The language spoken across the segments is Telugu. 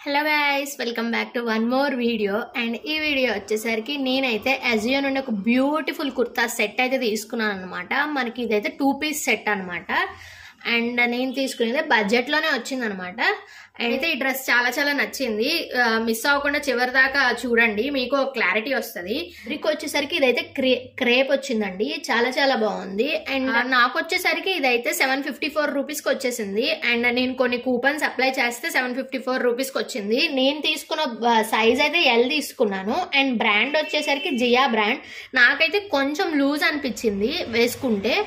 hello guys welcome back to one more video and ఈ వీడియో వచ్చేసరికి నేనైతే అజియో నుండి ఒక బ్యూటిఫుల్ కుర్తా సెట్ అయితే తీసుకున్నాను అనమాట మనకి ఇదైతే టూ పీస్ సెట్ అనమాట అండ్ నేను తీసుకునేది బడ్జెట్లోనే వచ్చిందనమాట అండ్ అయితే ఈ డ్రెస్ చాలా చాలా నచ్చింది మిస్ అవ్వకుండా చివరి దాకా చూడండి మీకు క్లారిటీ వస్తుంది మీకు వచ్చేసరికి ఇదైతే క్రే క్రేప్ వచ్చిందండి చాలా చాలా బాగుంది అండ్ నాకు వచ్చేసరికి ఇదైతే సెవెన్ ఫిఫ్టీ ఫోర్ రూపీస్కి వచ్చేసింది అండ్ నేను కొన్ని కూపన్స్ అప్లై చేస్తే సెవెన్ ఫిఫ్టీ ఫోర్ రూపీస్కి వచ్చింది నేను తీసుకున్న సైజ్ అయితే ఎల్ తీసుకున్నాను అండ్ బ్రాండ్ వచ్చేసరికి జియా బ్రాండ్ నాకైతే కొంచెం లూజ్ అనిపించింది వేసుకుంటే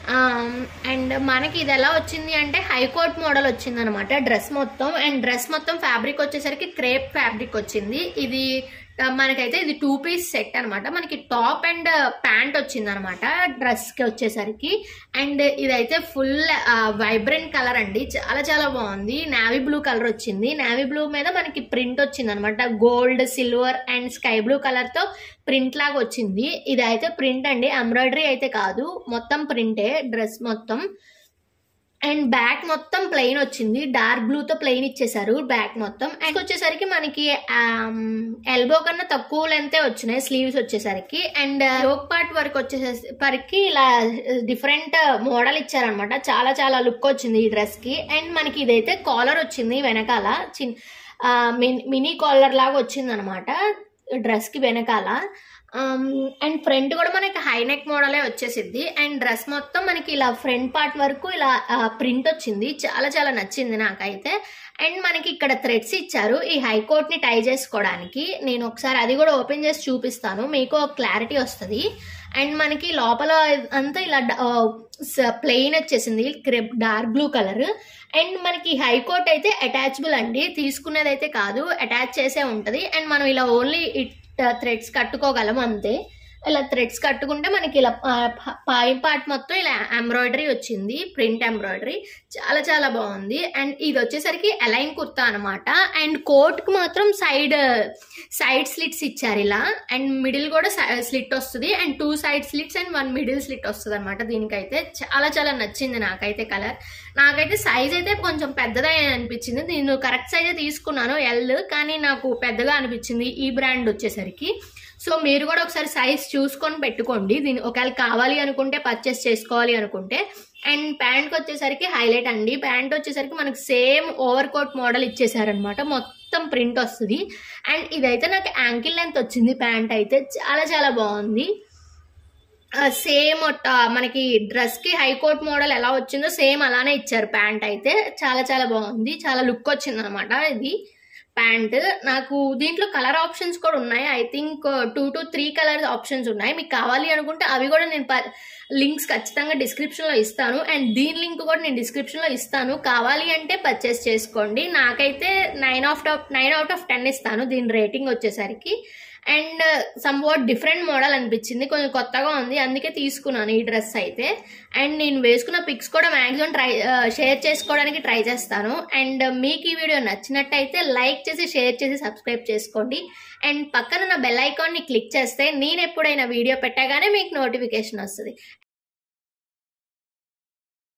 అండ్ మనకి ఇది ఎలా వచ్చింది అంటే హైకోర్ట్ మోడల్ వచ్చింది అనమాట డ్రెస్ మొత్తం అండ్ డ్రెస్ మొత్తం ఫ్యాబ్రిక్ వచ్చేసరికి క్రేప్ ఫ్యాబ్రిక్ వచ్చింది ఇది ఆ, మనకైతే ఇది టూ పీస్ సెట్ అనమాట మనకి టాప్ అండ్ ప్యాంట్ వచ్చింది అనమాట డ్రెస్కి వచ్చేసరికి అండ్ ఇదైతే ఫుల్ వైబ్రెంట్ కలర్ అండి చాలా చాలా బాగుంది నావీ బ్లూ కలర్ వచ్చింది నావీ బ్లూ మీద మనకి ప్రింట్ వచ్చింది అనమాట gold silver and sky blue colour తో ప్రింట్ లాగా వచ్చింది ఇది అయితే ప్రింట్ అండి ఎంబ్రాయిడరీ అయితే కాదు మొత్తం ప్రింటే డ్రెస్ మొత్తం అండ్ బ్యాక్ మొత్తం ప్లెయిన్ వచ్చింది డార్క్ బ్లూ తో ప్లెయిన్ ఇచ్చేసారు బ్యాక్ మొత్తం అండ్ వచ్చేసరికి మనకి ఎల్బో కన్నా తక్కువ లెంతే వచ్చినాయి స్లీవ్స్ వచ్చేసరికి అండ్ యోక్ పార్ట్ వరకు వచ్చేసరికి ఇలా డిఫరెంట్ మోడల్ ఇచ్చారనమాట చాలా చాలా లుక్ వచ్చింది ఈ డ్రెస్ కి అండ్ మనకి ఇదైతే కాలర్ వచ్చింది వెనకాల చిన్ మినీ కాలర్ లాగా వచ్చింది అనమాట డ్రెస్ కి వెనకాల అండ్ ఫ్రంట్ కూడా మనకి హై నెక్ మోడలే వచ్చేసిద్ది అండ్ డ్రెస్ మొత్తం మనకి ఇలా ఫ్రంట్ పార్ట్ వరకు ఇలా ప్రింట్ వచ్చింది చాలా చాలా నచ్చింది నాకైతే అండ్ మనకి ఇక్కడ థ్రెడ్స్ ఇచ్చారు ఈ హైకోర్ట్ ని టై చేసుకోవడానికి నేను ఒకసారి అది కూడా ఓపెన్ చేసి చూపిస్తాను మీకు ఒక క్లారిటీ వస్తుంది అండ్ మనకి లోపల అంతా ఇలా ప్లెయిన్ వచ్చేసింది డార్క్ బ్లూ కలర్ అండ్ మనకి హైకోర్ట్ అయితే అటాచబుల్ అండి తీసుకునేది అయితే కాదు అటాచ్ చేసే ఉంటది అండ్ మనం ఇలా ఓన్లీ ఇట్ థ్రెడ్స్ కట్టుకోగలం అంతే ఇలా థ్రెడ్స్ కట్టుకుంటే మనకి ఇలా పై పార్ట్ మొత్తం ఇలా ఎంబ్రాయిడరీ వచ్చింది ప్రింట్ ఎంబ్రాయిడరీ చాలా చాలా బాగుంది అండ్ ఇది వచ్చేసరికి అలైన్ కుర్తా అనమాట అండ్ కోట్ కి మాత్రం సైడ్ సైడ్ స్లిట్స్ ఇచ్చారు ఇలా అండ్ మిడిల్ కూడా స్లిట్ వస్తుంది and two side slits and one middle slit వస్తుంది అనమాట దీనికైతే చాలా చాలా నచ్చింది నాకైతే కలర్ నాకైతే సైజ్ అయితే కొంచెం పెద్దదే అనిపించింది నేను కరెక్ట్ సైజే తీసుకున్నాను ఎల్ కానీ నాకు పెద్దగా అనిపించింది ఈ బ్రాండ్ వచ్చేసరికి సో మీరు కూడా ఒకసారి సైజ్ చూసుకొని పెట్టుకోండి దీని ఒకవేళ కావాలి అనుకుంటే పర్చేస్ చేసుకోవాలి అనుకుంటే అండ్ ప్యాంట్కి వచ్చేసరికి హైలైట్ అండి ప్యాంట్ వచ్చేసరికి మనకి సేమ్ ఓవర్ కోట్ మోడల్ ఇచ్చేసారనమాట మొత్తం ప్రింట్ వస్తుంది అండ్ ఇదైతే నాకు యాంకిల్ లెంత్ వచ్చింది ప్యాంట్ అయితే చాలా చాలా బాగుంది సేమ్ మనకి డ్రెస్ కి హైకోర్ట్ మోడల్ ఎలా వచ్చిందో సేమ్ అలానే ఇచ్చారు ప్యాంట్ అయితే చాలా చాలా బాగుంది చాలా లుక్ వచ్చింది అనమాట ఇది ప్యాంట్ నాకు దీంట్లో కలర్ ఆప్షన్స్ కూడా ఉన్నాయి I think two to three colour options ఉన్నాయి మీకు కావాలి అనుకుంటే అవి కూడా నేను లింక్స్ ఖచ్చితంగా డిస్క్రిప్షన్లో ఇస్తాను అండ్ దీని లింక్ కూడా నేను డిస్క్రిప్షన్లో ఇస్తాను కావాలి అంటే పర్చేస్ చేసుకోండి నాకైతే nine of nine out of ten ఇస్తాను దీని రేటింగ్ వచ్చేసరికి and somewhat different model అనిపించింది కొంచెం కొత్తగా ఉంది అందుకే తీసుకున్నాను ఈ డ్రెస్ అయితే అండ్ నేను వేసుకున్న పిక్స్ కూడా మ్యాక్సిమం ట్రై షేర్ చేసుకోవడానికి ట్రై చేస్తాను అండ్ మీకు ఈ వీడియో నచ్చినట్టయితే లైక్ చేసి షేర్ చేసి సబ్స్క్రైబ్ చేసుకోండి అండ్ పక్కన నా బెల్ ఐకాన్ని క్లిక్ చేస్తే నేను ఎప్పుడైనా వీడియో పెట్టగానే మీకు నోటిఫికేషన్ వస్తుంది